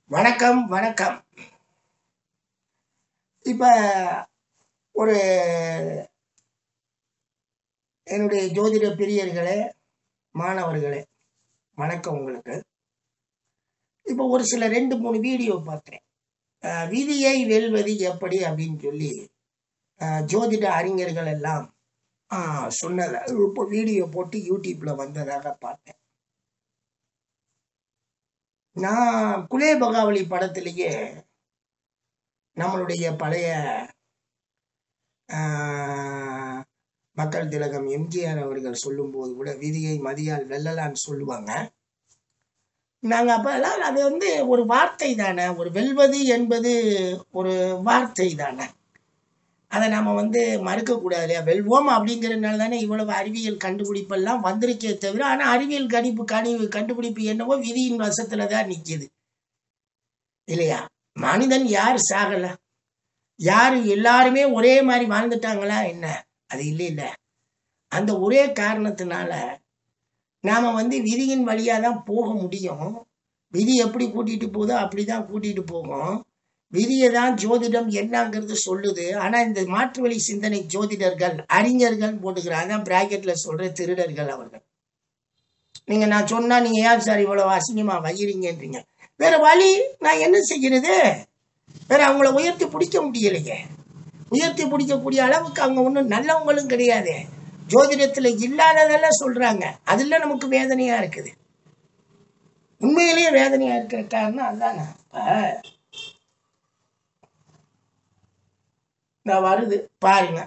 வணக்கம் வணக்கம் இப்ப ஒரு என்னுடைய ஜோதிட பிரியர்களே மாணவர்களே வணக்கம் உங்களுக்கு இப்போ ஒரு சில ரெண்டு மூணு வீடியோ பார்த்தேன் அஹ், விதியை வெல்வது எப்படி அப்படின்னு சொல்லி அஹ், ஜோதிட அறிஞர்கள் எல்லாம் அஹ், சொன்னத இப்போ வீடியோ போட்டு யூடியூப்ல வந்ததாக பார்த்தேன் நான் குலே பகாவலி படத்திலேயே நம்மளுடைய பழைய ஆஹ், மக்கள் திலகம் எம்ஜிஆர் அவர்கள் சொல்லும்போது கூட விதியை மதியால் வெல்லலான்னு சொல்லுவாங்க நாங்கள் அப்போல்லாம் அது வந்து ஒரு வார்த்தை தானே ஒரு வெல்வது என்பது ஒரு வார்த்தை தானே அதை நம்ம வந்து மறுக்கக்கூடாது இல்லையா வெல்வோம் அப்படிங்கிறதுனால தானே இவ்வளவு அறிவியல் கண்டுபிடிப்பெல்லாம் வந்திருக்கே தவிர ஆனால் அறிவியல் கணிப்பு கணி கண்டுபிடிப்பு என்னவோ விதியின் வசத்துல தான் நிற்கிது இல்லையா மனிதன் யார் சாகல யார் எல்லாருமே ஒரே மாதிரி வாழ்ந்துட்டாங்களா என்ன அது இல்லை இல்லை அந்த ஒரே காரணத்தினால நாம வந்து விதியின் வழியா தான் போக முடியும் விதி எப்படி கூட்டிட்டு போதோ அப்படிதான் கூட்டிட்டு போகும் விதியை தான் ஜோதிடம் என்னங்கிறது சொல்லுது ஆனா இந்த மாற்று வழி சிந்தனை ஜோதிடர்கள் அறிஞர்கள் போட்டுக்கிறாங்க பிராக்கெட்ல சொல்ற திருடர்கள் அவர்கள் நீங்க நான் சொன்னா நீங்க ஏன் சார் இவ்வளவு அசிங்கமா வயிறீங்கன்றீங்க வேற வழி நான் என்ன செய்யறது வேற அவங்கள உயர்த்தி பிடிக்க முடியலையே உயர்த்தி பிடிக்கக்கூடிய அளவுக்கு அவங்க ஒன்றும் நல்லவங்களும் கிடையாது ஜோதிடத்துல இல்லாததெல்லாம் சொல்றாங்க அதுல நமக்கு வேதனையா இருக்குது உண்மையிலேயே வேதனையா இருக்கிற காரணம் அதுதானே இப்ப இந்த வருது பாருங்க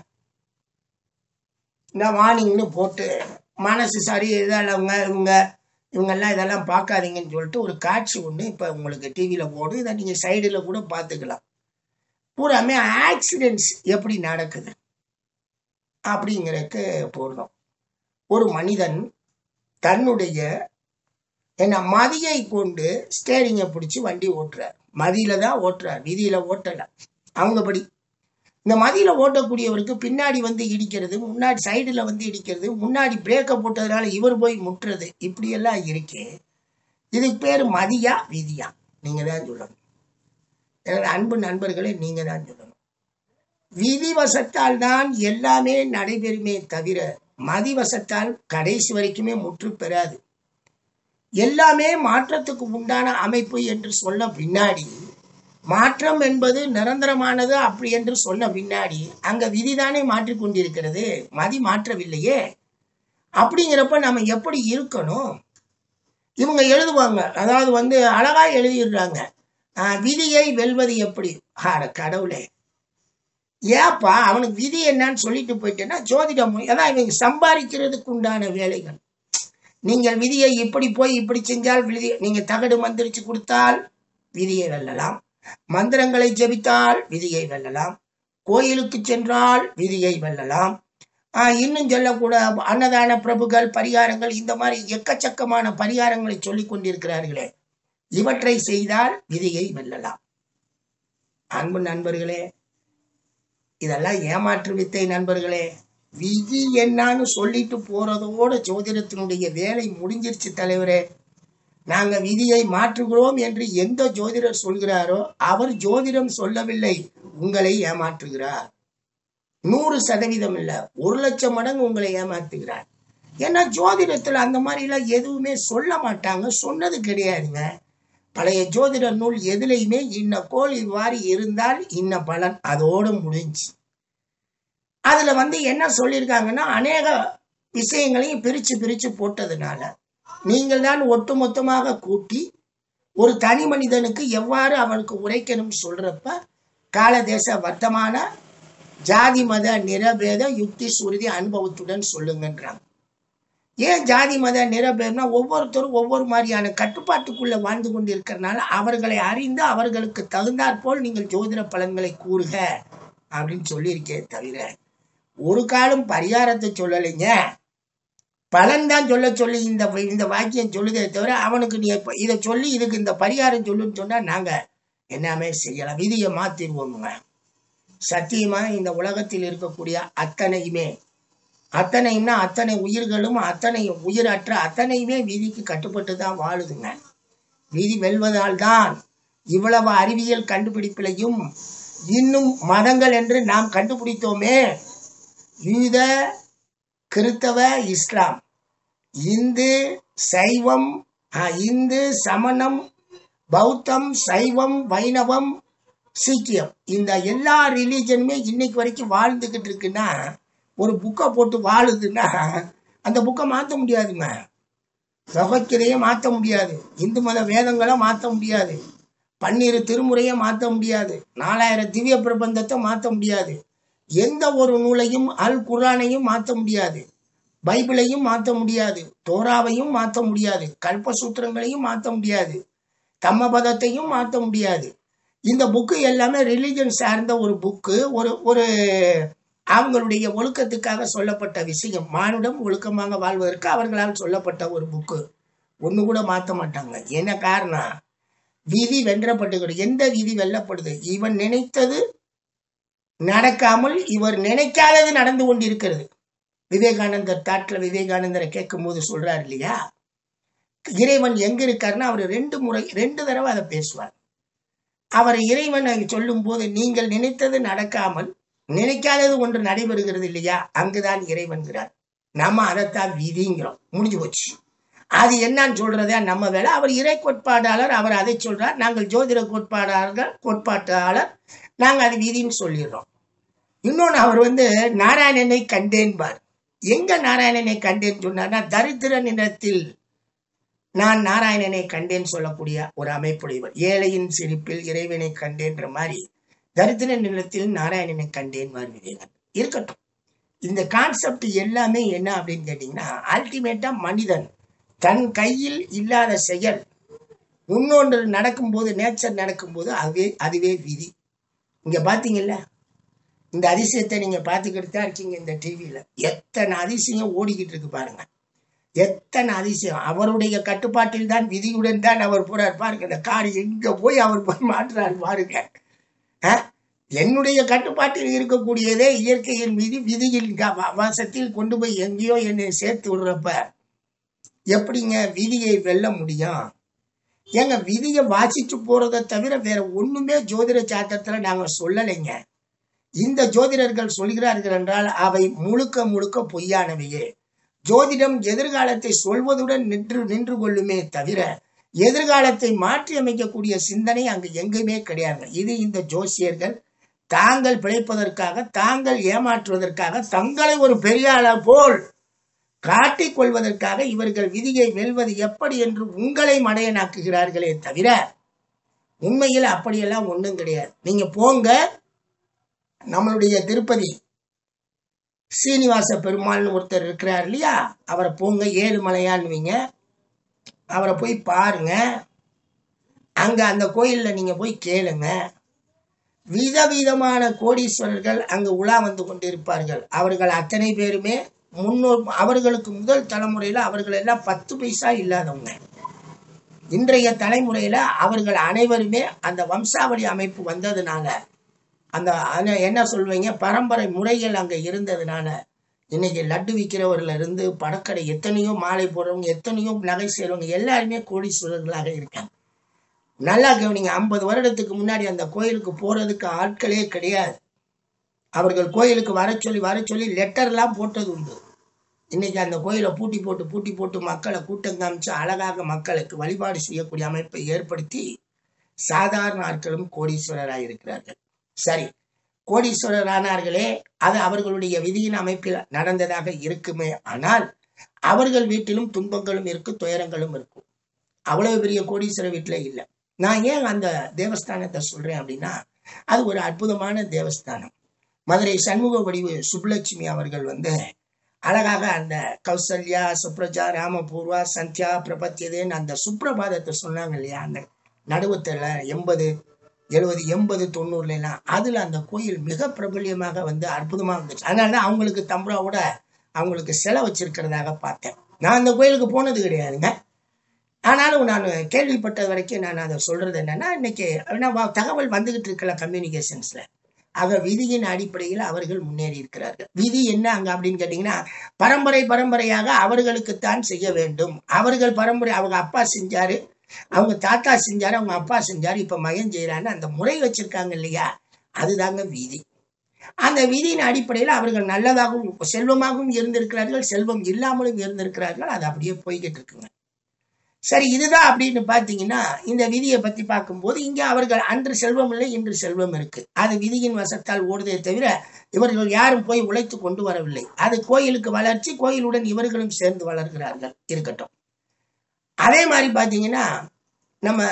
இந்த வார்னிங்னு போட்டு மனசு சரி இதாலவங்க இவங்க இவங்கெல்லாம் இதெல்லாம் பார்க்காதீங்கன்னு சொல்லிட்டு ஒரு காட்சி ஒன்று இப்போ உங்களுக்கு டிவியில் போடும் இதை நீங்கள் சைடில் கூட பார்த்துக்கலாம் பூராமே ஆக்சிடென்ட்ஸ் எப்படி நடக்குது அப்படிங்கிறதுக்கு போடுறோம் ஒரு மனிதன் தன்னுடைய என்ன மதியை கொண்டு ஸ்டேரிங்கை பிடிச்சி வண்டி ஓட்டுறார் மதியில தான் ஓட்டுறார் விதியில ஓட்டலை அவங்கபடி இந்த மதியில ஓட்டக்கூடியவருக்கு பின்னாடி வந்து இடிக்கிறது முன்னாடி சைடுல வந்து இடிக்கிறது முன்னாடி பிரேக்கை போட்டதுனால இவர் போய் முட்டுறது இப்படியெல்லாம் இருக்கு இதுக்கு பேர் மதியா விதியா நீங்க தான் சொல்லணும் எனது அன்பு நண்பர்களே நீங்க தான் சொல்லணும் விதிவசத்தால் தான் எல்லாமே நடைபெறுமே தவிர மதிவசத்தால் கடைசி வரைக்குமே முற்று பெறாது எல்லாமே மாற்றத்துக்கு உண்டான அமைப்பு என்று சொன்ன பின்னாடி மாற்றம் என்பது நிரந்தரமானது அப்படி என்று சொன்ன பின்னாடி அங்க விதிதானே மாற்றிக்கொண்டிருக்கிறது மதி மாற்றவில்லையே அப்படிங்கிறப்ப நம்ம எப்படி இருக்கணும் இவங்க எழுதுவாங்க அதாவது வந்து அழகா எழுதிடுறாங்க ஆஹ், விதியை வெல்வது எப்படி ஆட கடவுளே ஏப்பா அவனுக்கு விதி என்னன்னு சொல்லிட்டு போயிட்டேன்னா ஜோதிடம் அதான் இவங்க சம்பாதிக்கிறதுக்கு உண்டான வேலைகள் நீங்கள் விதியை இப்படி போய் இப்படி செஞ்சால் விதி நீங்க தகடு மந்திரிச்சு கொடுத்தால் விதியை வெல்லலாம் மந்திரங்களை ஜெபித்தால் விதியை வெல்லலாம் கோயிலுக்கு சென்றால் விதியை வெல்லலாம் ஆஹ் இன்னும் சொல்லக்கூட அன்னதான பிரபுகள் பரிகாரங்கள் இந்த மாதிரி எக்கச்சக்கமான பரிகாரங்களை சொல்லிக் கொண்டிருக்கிறார்களே இவற்றை செய்தால் விதியை வெல்லலாம் அன்பு நண்பர்களே இதெல்லாம் ஏமாற்று வித்தை நண்பர்களே விதி என்னன்னு சொல்லிட்டு போறதோட ஜோதிடத்தினுடைய வேலை முடிஞ்சிருச்சு தலைவரே நாங்க விதியை மாற்றுகிறோம் என்று எந்த ஜோதிடர் சொல்கிறாரோ அவர் ஜோதிடம் சொல்லவில்லை உங்களை ஏமாற்றுகிறார் நூறு சதவீதம் இல்ல ஒரு லட்சம் மடங்கு உங்களை ஏமாற்றுகிறார் ஏன்னா ஜோதிடத்துல அந்த மாதிரி எல்லாம் எதுவுமே சொல்ல மாட்டாங்க சொன்னது கிடையாதுங்க பழைய ஜோதிட நூல் எதுலையுமே இன்ன கோள் இவ்வாறு இருந்தால் இன்ன பலன் அதோடு முடிஞ்சு அதுல வந்து என்ன சொல்லியிருக்காங்கன்னா அநேக விஷயங்களையும் பிரிச்சு பிரிச்சு போட்டதுனால நீங்கள் தான் ஒட்டுமொத்தமாக கூட்டி ஒரு தனி மனிதனுக்கு எவ்வாறு அவனுக்கு உரைக்கணும் சொல்றப்ப காலதேச வர்த்தமான ஜாதி மத நிறபேத யுக்தி சுருதி அனுபவத்துடன் சொல்லுங்கன்றாங்க ஏன் ஜாதி மத நிறபேதம்னா ஒவ்வொருத்தரும் ஒவ்வொரு மாதிரியான கட்டுப்பாட்டுக்குள்ள வாழ்ந்து கொண்டிருக்கிறனால அவர்களை அறிந்து அவர்களுக்கு தகுந்தாற்போல் நீங்கள் ஜோதிட பலன்களை கூறுக அப்படின்னு சொல்லியிருக்கேன் தவிர ஒரு காலம் பரிகாரத்தை சொல்லலைங்க பலன் தான் சொல்ல சொல்லி இந்த இந்த வாக்கியம் சொல்லுதே தவிர அவனுக்கு நீ இப்ப இதை சொல்லி இதுக்கு இந்த பரிகாரம் சொல்லுன்னு சொன்னா நாங்க எல்லாமே செய்யலாம் விதியை மாத்திடுவோமுங்க சத்தியமா இந்த உலகத்தில் இருக்கக்கூடிய அத்தனையுமே அத்தனையும்னா அத்தனை உயிர்களும் அத்தனை உயிரற்ற அத்தனையுமே விதிக்கு கட்டுப்பட்டு தான் வாழுதுங்க விதி வெல்வதால் தான் இவ்வளவு அறிவியல் கண்டுபிடிப்பிலையும் இன்னும் மதங்கள் என்று நாம் கண்டுபிடித்தோமே யூத கிறித்தவ இஸ்லாம் இந்து சைவம் ஆ, இந்து சமணம் பௌத்தம் சைவம் வைணவம் சீக்கியம் இந்த எல்லா ரிலீஜனுமே இன்னைக்கு வரைக்கும் வாழ்ந்துகிட்டு இருக்குன்னா ஒரு புக்கை போட்டு வாழுதுன்னா அந்த புக்கை மாற்ற முடியாதுங்க பகவத்கீதையை மாற்ற முடியாது இந்து மத வேதங்களை மாற்ற முடியாது பன்னிரு திருமுறையை மாற்ற முடியாது நாலாயிரம் திவ்ய பிரபந்தத்தை மாற்ற முடியாது எந்த ஒரு நூலையும் அல் குர்ஆனையும் மாற்ற முடியாது பைபிளையும் மாற்ற முடியாது தோராவையும் மாற்ற முடியாது கல்பசூத்திரங்களையும் மாற்ற முடியாது தம்மபதத்தையும் மாற்ற முடியாது இந்த புக்கு எல்லாமே ரிலிஜன் சார்ந்த ஒரு புக்கு ஒரு ஒரு அவங்களுடைய ஒழுக்கத்துக்காக சொல்லப்பட்ட விஷயம் மானுடம் ஒழுக்கமாக வாழ்வதற்கு அவர்களால் சொல்லப்பட்ட ஒரு புக்கு ஒன்று கூட மாற்ற மாட்டாங்க என்ன காரணம் விதி வென்றப்பட்டுகிறது எந்த விதி வெல்லப்படுது இவன் நினைத்தது நடக்காமல் இவர் நினைக்காதது நடந்து கொண்டிருக்கிறது விவேகானந்தர் தாட்ல விவேகானந்தரை கேட்கும் போது சொல்றாரு இல்லையா இறைவன் எங்க இருக்காருன்னா அவர் ரெண்டு முறை ரெண்டு தடவை அதை பேசுவார் அவர் இறைவனை சொல்லும் போது நீங்கள் நினைத்தது நடக்காமல் நினைக்காதது ஒன்று நடைபெறுகிறது இல்லையா அங்குதான் இறைவன்கிறார் நம்ம அதைத்தான் விதிங்கிறோம் முடிஞ்சு போச்சு அது என்னன்னு சொல்றதா நம்ம வேலை அவர் இறை கோட்பாடாளர் அவர் அதை சொல்றார் நாங்கள் ஜோதிட கோட்பாடாளர்கள் கோட்பாட்டாளர் நாங்கள் அது விதின்னு சொல்லிடுறோம் இன்னொன்று அவர் வந்து நாராயணனை கண்டேன்பார் எங்க நாராயணனை கண்டேன்னு சொன்னார்னா தரித்திர நிலத்தில் நான் நாராயணனை கண்டேன் சொல்லக்கூடிய ஒரு அமைப்புடையவர் ஏழையின் சிரிப்பில் இறைவனை கண்டேன்ற மாதிரி தரித்திர நிலத்தில் நாராயணனை கண்டேன் விவேகன் இருக்கட்டும் இந்த கான்செப்ட் எல்லாமே என்ன அப்படின்னு கேட்டீங்கன்னா அல்டிமேட்டா மனிதன் தன் கையில் இல்லாத செயல் இன்னொன்று நடக்கும்போது நேச்சர் நடக்கும்போது அதுவே அதுவே விதி இங்க பாத்தீங்கல்ல இந்த அதிசயத்தை நீங்க பார்த்துக்கிட்டு தான் இருக்கீங்க இந்த டிவியில எத்தனை அதிசயம் ஓடிக்கிட்டு இருக்கு பாருங்க எத்தனை அதிசயம் அவருடைய கட்டுப்பாட்டில் தான் விதியுடன் தான் அவர் போறார் பாருங்க இந்த கார் எங்க போய் அவர் போய் மாற்றுறாரு பாருங்க அஹ், என்னுடைய கட்டுப்பாட்டில் இருக்கக்கூடியதே இயற்கையின் விதி விதியின் க- வ- வாசத்தில் கொண்டு போய் எங்கேயோ என்னை சேர்த்து விடுறப்ப எப்படிங்க விதியை வெல்ல முடியும் ஏங்க விதியை வாசிச்சு போறதை தவிர வேற ஒண்ணுமே ஜோதிட சாத்திரத்துல நாங்க சொல்லலைங்க இந்த ஜோதிடர்கள் சொல்கிறார்கள் என்றால் அவை முழுக்க முழுக்க பொய்யானவையே ஜோதிடம் எதிர்காலத்தை சொல்வதுடன் நின்று நின்று கொள்ளுமே தவிர எதிர்காலத்தை மாற்றி அமைக்கக்கூடிய சிந்தனை அங்கு எங்குமே கிடையாது இது இந்த ஜோசியர்கள் தாங்கள் பிழைப்பதற்காக தாங்கள் ஏமாற்றுவதற்காக தங்களை ஒரு பெரிய ஆளர் போல் காட்டிக் கொள்வதற்காக இவர்கள் விதியை வெல்வது எப்படி என்று உங்களை மடையனாக்குகிறார்களே தவிர உண்மையில் அப்படியெல்லாம் ஒண்ணும் கிடையாது நீங்க போங்க நம்மளுடைய திருப்பதி சீனிவாச பெருமாள்னு ஒருத்தர் இருக்கிறார் இல்லையா அவரை போங்க ஏழுமலையான்னுவீங்க அவரை போய் பாருங்க அங்க அந்த கோயில்ல நீங்க போய் கேளுங்க விதவிதமான கோடீஸ்வரர்கள் அங்கு உலா வந்து கொண்டிருப்பார்கள் அவர்கள் அத்தனை பேருமே முன்னோர் அவர்களுக்கு முதல் தலைமுறையில அவர்கள் எல்லாம் பத்து பைசா இல்லாதவங்க இன்றைய தலைமுறையில அவர்கள் அனைவருமே அந்த வம்சாவளி அமைப்பு வந்ததுனால அந்த அந்த என்ன சொல்வீங்க பரம்பரை முறைகள் அங்க இருந்ததுனால இன்னைக்கு லட்டு விற்கிறவர்ல இருந்து படக்கடை எத்தனையோ மாலை போடுறவங்க எத்தனையோ நகை செய்றவங்க எல்லாருமே கோடீஸ்வரர்களாக இருக்காங்க நல்லா கவனிங்க ஐம்பது வருடத்துக்கு முன்னாடி அந்த கோயிலுக்கு போறதுக்கு ஆட்களே கிடையாது அவர்கள் கோயிலுக்கு வர சொல்லி வர சொல்லி லெட்டர்லாம் போட்டது உண்டு இன்னைக்கு அந்த கோயிலை பூட்டி போட்டு பூட்டி போட்டு மக்களை கூட்டம் காமிச்சு அழகாக மக்களுக்கு வழிபாடு செய்யக்கூடிய அமைப்பை ஏற்படுத்தி சாதாரண ஆட்களும் கோடீஸ்வரராக இருக்கிறார்கள் சரி கோடீஸ்வரர் ஆனார்களே அது அவர்களுடைய விதியின் அமைப்பில் நடந்ததாக இருக்குமே ஆனால் அவர்கள் வீட்டிலும் துன்பங்களும் இருக்கும் துயரங்களும் இருக்கும் அவ்வளவு பெரிய கோடீஸ்வரர் வீட்டில் இல்லை நான் ஏன் அந்த தேவஸ்தானத்தை சொல்றேன் அப்படின்னா அது ஒரு அற்புதமான தேவஸ்தானம் மதுரை சண்முக வடிவு சுப்புலட்சுமி அவர்கள் வந்து அழகாக அந்த கௌசல்யா சுப்ரஜா ராமபூர்வா சந்தியா பிரபத்தியதேன்னு அந்த சுப்ரபாதத்தை சொன்னாங்க இல்லையா அந்த நடுவத்தில் எண்பது எழுபது எண்பது தொண்ணூறுல எல்லாம் அதுல அந்த கோயில் மிக பிரபல்யமாக வந்து அற்புதமா இருந்துச்சு அதனால தான் அவங்களுக்கு தம்புராவோட அவங்களுக்கு சிலை வச்சிருக்கிறதாக பார்த்தேன் நான் அந்த கோயிலுக்கு போனது கிடையாதுங்க ஆனாலும் நான் கேள்விப்பட்டது வரைக்கும் நான் அதை சொல்றது என்னன்னா இன்னைக்கு ஏன்னா வ- தகவல் வந்துகிட்டு இருக்கல கம்யூனிகேஷன்ஸ்ல ஆக விதியின் அடிப்படையில் அவர்கள் முன்னேறி இருக்கிறார்கள் விதி என்ன அங்க அப்படின்னு கேட்டீங்கன்னா பரம்பரை பரம்பரையாக அவர்களுக்குத்தான் செய்ய வேண்டும் அவர்கள் பரம்பரை அவங்க அப்பா செஞ்சாரு அவங்க தாத்தா செஞ்சாரு அவங்க அப்பா செஞ்சாரு இப்ப மகன் செய்யறான்னு அந்த முறை வச்சிருக்காங்க இல்லையா அதுதாங்க விதி அந்த விதியின் அடிப்படையில் அவர்கள் நல்லதாகவும் செல்வமாகவும் இருந்திருக்கிறார்கள் செல்வம் இல்லாமலும் இருந்திருக்கிறார்கள் அது அப்படியே போய்கிட்டு இருக்குங்க சரி இதுதான் அப்படின்னு பார்த்தீங்கன்னா இந்த விதியை பத்தி பார்க்கும்போது இங்க அவர்கள் அன்று செல்வம் இல்லை இன்று செல்வம் இருக்கு அது விதியின் வசத்தால் ஓடுதே தவிர இவர்கள் யாரும் போய் உழைத்து கொண்டு வரவில்லை அது கோயிலுக்கு வளர்ச்சி கோயிலுடன் இவர்களும் சேர்ந்து வளர்கிறார்கள் இருக்கட்டும் அதே மாதிரி பார்த்தீங்கன்னா நம்ம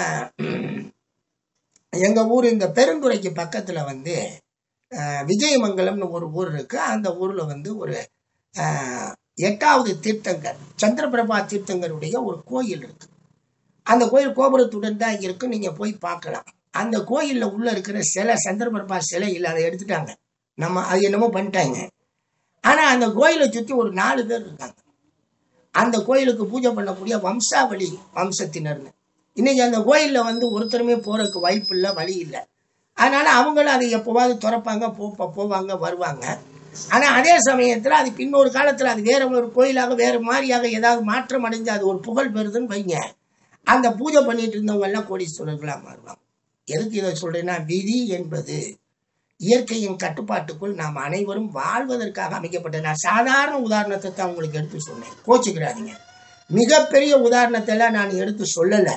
எங்க ஊர் இந்த பெருந்துறைக்கு பக்கத்துல வந்து அஹ், விஜயமங்கலம்னு ஒரு ஊர் இருக்கு அந்த ஊர்ல வந்து ஒரு அஹ், எட்டாவது தீர்த்தங்கர் சந்திரபிரபா தீர்த்தங்கருடைய ஒரு கோயில் இருக்கு அந்த கோயில் கோபுரத்துடன் தான் இருக்கு நீங்க போய் பார்க்கலாம் அந்த கோயில்ல உள்ள இருக்கிற சிலை சந்திரபிரபா சிலை இல்லை அதை எடுத்துட்டாங்க நம்ம அது என்னமோ பண்ணிட்டாங்க ஆனா அந்த கோயிலை சுத்தி ஒரு நாலு பேர் இருக்காங்க அந்த கோயிலுக்கு பூஜை பண்ணக்கூடிய வம்சாவளி வம்சத்தினர்னு இன்னைக்கு அந்த கோயில்ல வந்து ஒருத்தருமே போறதுக்கு வாய்ப்பு இல்லை வழி இல்லை அதனால அவங்களும் அதை எப்போவாவது திறப்பாங்க போ போவாங்க வருவாங்க ஆனா அதே சமயத்துல அது பின்னொரு காலத்துல அது வேற ஒரு கோயிலாக வேற மாதிரியாக ஏதாவது மாற்றம் அடைஞ்சு அது ஒரு புகழ் பெறுதுன்னு வைங்க அந்த பூஜை பண்ணிட்டு இருந்தவங்க எல்லாம் கோடீஸ்வரர்களா மாறுவாங்க எதுக்கு இதை சொல்றேன்னா விதி என்பது இயற்கையின் கட்டுப்பாட்டுக்குள் நாம் அனைவரும் வாழ்வதற்காக அமைக்கப்பட்ட நான் சாதாரண உதாரணத்தை தான் உங்களுக்கு எடுத்து சொன்னேன் கோச்சுக்கிறாதீங்க மிகப்பெரிய உதாரணத்தை எல்லாம் நான் எடுத்து சொல்லலை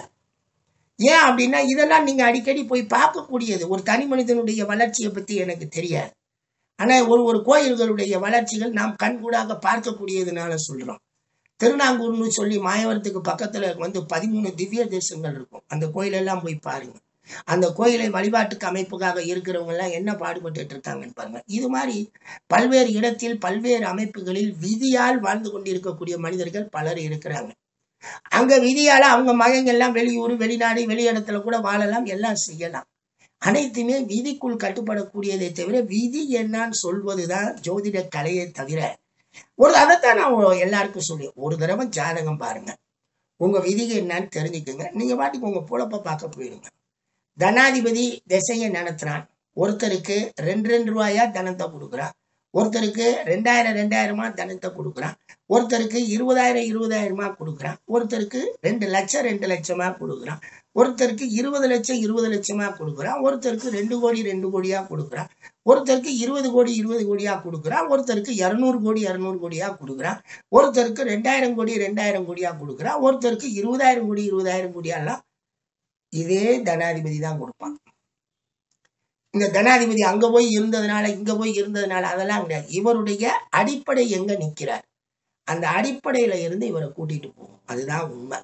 ஏன் அப்படின்னா இதெல்லாம் நீங்க அடிக்கடி போய் பார்க்கக்கூடியது ஒரு தனி மனிதனுடைய வளர்ச்சியை பத்தி எனக்கு தெரியாது ஆனா ஒரு ஒரு கோயில்களுடைய வளர்ச்சிகள் நாம் கண்கூடாக பார்க்கக்கூடியதுனால சொல்றோம் திருநாங்கூர்னு சொல்லி மாயவரத்துக்கு பக்கத்துல வந்து பதிமூணு திவ்ய தேசங்கள் இருக்கும் அந்த கோயிலெல்லாம் போய் பாருங்க அந்த கோயிலை வழிபாட்டுக்கு அமைப்புக்காக இருக்கிறவங்க எல்லாம் என்ன பாடுபட்டு இருக்காங்கன்னு பாருங்க இது மாதிரி பல்வேறு இடத்தில் பல்வேறு அமைப்புகளில் விதியால் வாழ்ந்து கொண்டிருக்கக்கூடிய மனிதர்கள் பலர் இருக்கிறாங்க அங்க விதியால அவங்க மகங்க எல்லாம் வெளியூர் வெளிநாடு வெளி இடத்துல கூட வாழலாம் எல்லாம் செய்யலாம் அனைத்துமே விதிக்குள் கட்டுப்படக்கூடியதை தவிர விதி என்னன்னு சொல்வதுதான் ஜோதிட கலையை தவிர ஒரு அதைத்தான் நான் எல்லாருக்கும் சொல்லி ஒரு தடவை ஜாதகம் பாருங்க உங்க விதிகள் என்னன்னு தெரிஞ்சுக்குங்க நீங்க பாட்டுக்கு உங்க பொழப்ப பார்க்க போயிடுங்க தனாதிபதி திசையை நடத்துறான் ஒருத்தருக்கு ரெண்டு ரெண்டு ரூபாயா தனத்தை கொடுக்குறான் ஒருத்தருக்கு ரெண்டாயிரம் ரெண்டாயிரமா தனத்தை கொடுக்குறான் ஒருத்தருக்கு இருபதாயிரம் இருபதாயிரமா கொடுக்குறான் ஒருத்தருக்கு ரெண்டு லட்சம் ரெண்டு லட்சமா கொடுக்குறான் ஒருத்தருக்கு இருபது லட்சம் இருபது லட்சமா கொடுக்குறான் ஒருத்தருக்கு ரெண்டு கோடி ரெண்டு கோடியா கொடுக்குறான் ஒருத்தருக்கு இருபது கோடி இருபது கோடியா கொடுக்குறான் ஒருத்தருக்கு இரநூறு கோடி இரநூறு கோடியா கொடுக்குறான் ஒருத்தருக்கு ரெண்டாயிரம் கோடி ரெண்டாயிரம் கோடியா கொடுக்குறான் ஒருத்தருக்கு இருபதாயிரம் கோடி இருபதாயிரம் கோடியெல்லாம் இதே தனாதிபதி தான் கொடுப்பான் இந்த தனாதிபதி அங்க போய் இருந்ததுனால இங்க போய் இருந்ததுனால அதெல்லாம் கிடையாது இவருடைய அடிப்படை எங்க நிக்கிறார் அந்த அடிப்படையில இருந்து இவரை கூட்டிட்டு போகும் அதுதான் உண்மை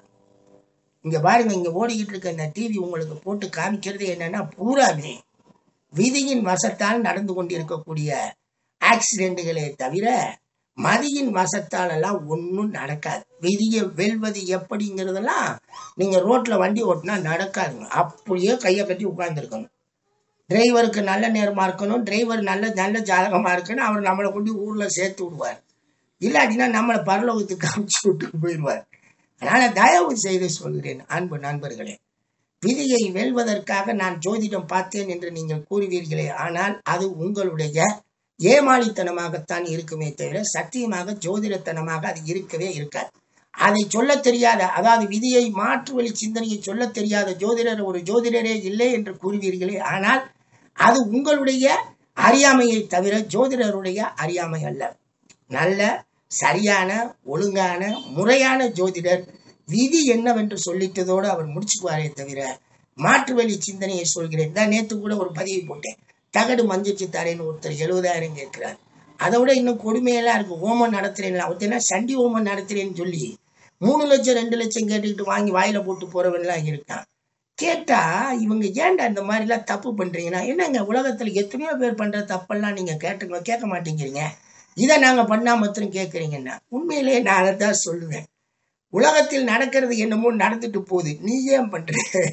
இங்க பாருங்க இங்க ஓடிக்கிட்டு இருக்க இந்த டிவி உங்களுக்கு போட்டு காமிக்கிறது என்னன்னா பூராமே விதியின் வசத்தால் நடந்து கொண்டிருக்கக்கூடிய ஆக்சிடென்ட்டுகளே தவிர மதியின் வசத்தால் எல்லாம் ஒன்றும் நடக்காது விதியை வெல்வது எப்படிங்கிறதெல்லாம் நீங்க ரோட்ல வண்டி ஓட்டினா நடக்காதுங்க அப்படியே கையை கட்டி உட்கார்ந்துருக்கணும் டிரைவருக்கு நல்ல நேரமா இருக்கணும் டிரைவர் நல்ல நல்ல ஜாதகமா இருக்கணும் அவர் நம்மளை கொண்டு ஊர்ல சேர்த்து விடுவார் இல்லாட்டினா நம்மளை பரலோகத்துக்கு காமிச்சு விட்டு போயிடுவார் அதனால தயவு செய்து சொல்கிறேன் அன்பு நண்பர்களே விதியை வெல்வதற்காக நான் ஜோதிடம் பார்த்தேன் என்று நீங்கள் கூறுவீர்களே ஆனால் அது உங்களுடைய ஏமாளித்தனமாகத்தான் இருக்குமே தவிர சத்தியமாக ஜோதிடத்தனமாக அது இருக்கவே இருக்காது அதை சொல்ல தெரியாத அதாவது விதியை மாற்று வழி சிந்தனையை சொல்ல தெரியாத ஜோதிடர் ஒரு ஜோதிடரே இல்லை என்று கூறுவீர்களே ஆனால் அது உங்களுடைய அறியாமையை தவிர ஜோதிடருடைய அறியாமை அல்ல நல்ல சரியான ஒழுங்கான முறையான ஜோதிடர் விதி என்னவென்று சொல்லிட்டதோடு அவர் முடிச்சுக்குவாரே தவிர மாற்று வழி சிந்தனையை சொல்கிறேன் தான் நேத்து கூட ஒரு பதிவு போட்டேன் தகடு மஞ்சிச்சு தரேன்னு ஒருத்தர் எழுபதாயிரம் கேட்கிறார் அதை விட இன்னும் கொடுமையெல்லாம் இருக்கு ஓமம் நடத்துறேன் ஒருத்தர் சண்டி ஓமம் நடத்துறேன்னு சொல்லி மூணு லட்சம் ரெண்டு லட்சம் கேட்டுக்கிட்டு வாங்கி வாயில போட்டு போறவன்லாம் இருக்கான் கேட்டா இவங்க ஏன்டா இந்த மாதிரி எல்லாம் தப்பு பண்றீங்கன்னா என்னங்க உலகத்துல எத்தனையோ பேர் பண்ற தப்பெல்லாம் நீங்க கேட்டுங்க கேட்க மாட்டேங்கிறீங்க இதை நாங்க பண்ணா மாத்திரம் கேட்கறீங்கன்னா உண்மையிலேயே நான் அதை தான் சொல்லுவேன் உலகத்தில் நடக்கிறது என்னமோ நடந்துட்டு போகுது நீ ஏன் பண்ற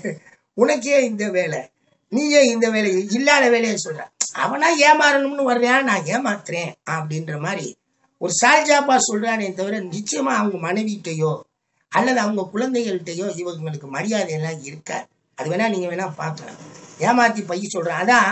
உனக்கே இந்த வேலை நீயே இந்த வேலையை இல்லாத வேலையை சொல்ற அவனா ஏமாறணும்னு வர்றேன் நான் ஏமாத்துறேன் அப்படின்ற மாதிரி ஒரு சால்ஜாப்பா சொல்றானே தவிர நிச்சயமா அவங்க மனைவிட்டையோ அல்லது அவங்க குழந்தைகள்கிட்டயோ இவங்களுக்கு மரியாதை எல்லாம் இருக்காது அது வேணா நீங்க வேணா பார்க்கலாம் ஏமாத்தி பைய சொல்றேன் அதான்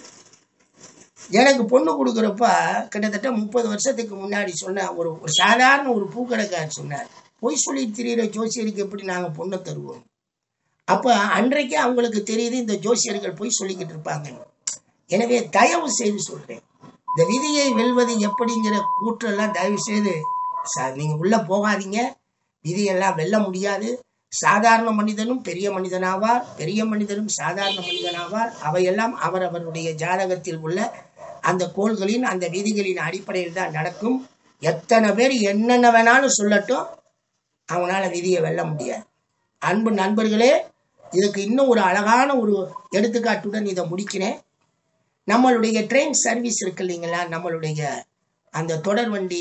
எனக்கு பொண்ணு கொடுக்குறப்ப கிட்டத்தட்ட முப்பது வருஷத்துக்கு முன்னாடி சொன்ன ஒரு ஒரு சாதாரண ஒரு பூக்கடைக்காரர் சொன்னார் பொய் சொல்லி திரியிற ஜோசியருக்கு எப்படி நாங்கள் பொண்ணை தருவோம் அப்ப அன்றைக்கே அவங்களுக்கு தெரியுது இந்த ஜோசியர்கள் போய் சொல்லிக்கிட்டு இருப்பாங்க எனவே தயவு செய்து சொல்றேன் இந்த விதியை வெல்வது எப்படிங்கிற கூற்றெல்லாம் தயவு செய்து ச- நீங்க உள்ள போகாதீங்க விதியெல்லாம் வெல்ல முடியாது சாதாரண மனிதனும் பெரிய மனிதனாவார் பெரிய மனிதனும் சாதாரண மனிதனாவார் அவையெல்லாம் அவரவருடைய ஜாதகத்தில் உள்ள அந்த கோள்களின் அந்த விதிகளின் அடிப்படையில் தான் நடக்கும் எத்தனை பேர் என்னென்ன வேணாலும் சொல்லட்டும் அவனால விதியை வெல்ல முடியாது அன்பு நண்பர்களே இதுக்கு இன்னும் ஒரு அழகான ஒரு எடுத்துக்காட்டுடன் இதை முடிக்கிறேன் நம்மளுடைய ட்ரெயின் சர்வீஸ் இருக்கு இல்லைங்களா நம்மளுடைய அந்த தொடர் வண்டி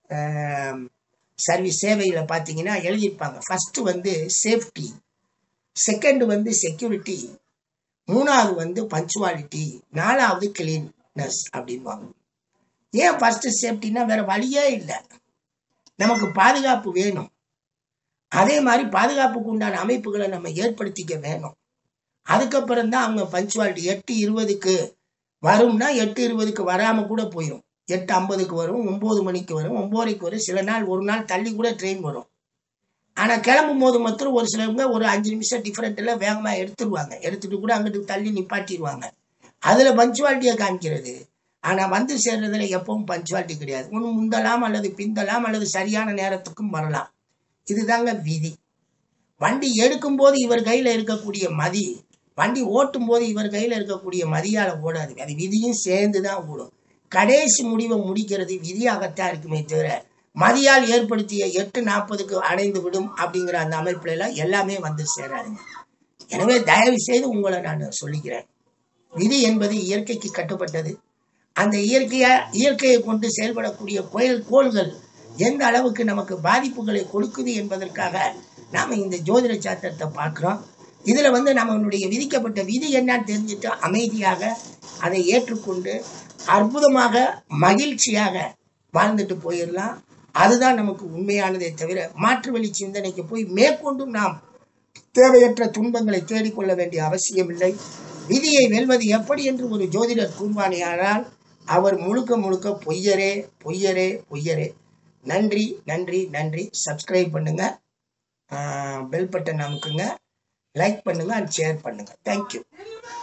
சர்வீஸ் சேவையில் பார்த்தீங்கன்னா எழுதியிருப்பாங்க ஃபர்ஸ்ட் வந்து சேஃப்டி செகண்ட் வந்து செக்யூரிட்டி மூணாவது வந்து பஞ்சுவாலிட்டி நாலாவது கிளீன்னஸ் அப்படின்பாங்க ஏன் ஃபர்ஸ்ட் சேஃப்டினா வேற வழியே இல்லை நமக்கு பாதுகாப்பு வேணும் அதே மாதிரி பாதுகாப்புக்கு உண்டான அமைப்புகளை நம்ம ஏற்படுத்திக்க வேணும் அதுக்கப்புறம் தான் அவங்க பஞ்சுவாலிட்டி எட்டு இருபதுக்கு வரும்னா எட்டு இருபதுக்கு வராம கூட போயிடும் எட்டு ஐம்பதுக்கு வரும் ஒன்பது மணிக்கு வரும் ஒன்பதரைக்கு வரும் சில நாள் ஒரு நாள் தள்ளி கூட ட்ரெயின் வரும் ஆனா கிளம்பும் போது மாத்திரம் ஒரு சிலவங்க ஒரு அஞ்சு நிமிஷம் டிஃபரெண்ட்ல வேகமா எடுத்துருவாங்க எடுத்துட்டு கூட அங்கிட்டு தள்ளி நிப்பாட்டிடுவாங்க அதுல பஞ்சுவாலிட்டியை காமிக்கிறது ஆனா வந்து சேர்றதுல எப்பவும் பஞ்சுவாலிட்டி கிடையாது ஒன்று முந்தலாம் அல்லது பிந்தலாம் அல்லது சரியான நேரத்துக்கும் வரலாம் இதுதாங்க விதி வண்டி எடுக்கும்போது இவர் கையில இருக்கக்கூடிய மதி வண்டி ஓட்டும் போது இவர் கையில இருக்கக்கூடிய மதியால ஓடாது அது விதியும் சேர்ந்து தான் ஓடும் கடைசி முடிவை முடிக்கிறது விதியாகத்தான் இருக்குமே தவிர மதியால் ஏற்படுத்திய எட்டு நாற்பதுக்கு அடைந்து விடும் அப்படிங்கிற அந்த அமைப்புல எல்லாம் எல்லாமே வந்து சேராதுங்க எனவே தயவு செய்து உங்களை நான் சொல்லிக்கிறேன் விதி என்பது இயற்கைக்கு கட்டுப்பட்டது அந்த இயற்கையா இயற்கையை கொண்டு செயல்படக்கூடிய கோயில் கோள்கள் எந்த அளவுக்கு நமக்கு பாதிப்புகளை கொடுக்குது என்பதற்காக நாம இந்த ஜோதிட சாத்திரத்தை பார்க்கிறோம் இதுல வந்து நம்மளுடைய விதிக்கப்பட்ட விதி என்னன்னு தெரிஞ்சுட்டு அமைதியாக அதை ஏற்றுக்கொண்டு அற்புதமாக மகிழ்ச்சியாக வாழ்ந்துட்டு போயிடலாம் அதுதான் நமக்கு உண்மையானதே தவிர மாற்று வழி சிந்தனைக்கு போய் மேற்கொண்டும் நாம் தேவையற்ற துன்பங்களை தேடிக்கொள்ள வேண்டிய அவசியமில்லை விதியை வெல்வது எப்படி என்று ஒரு ஜோதிடர் கூறுவானேயானால் அவர் முழுக்க முழுக்க பொய்யரே பொய்யரே பொய்யரே நன்றி நன்றி நன்றி சப்ஸ்கிரைப் பண்ணுங்க பெல் பட்டன் அமுக்குங்க லைக் பண்ணுங்க அண்ட் ஷேர் பண்ணுங்க தேங்க்யூ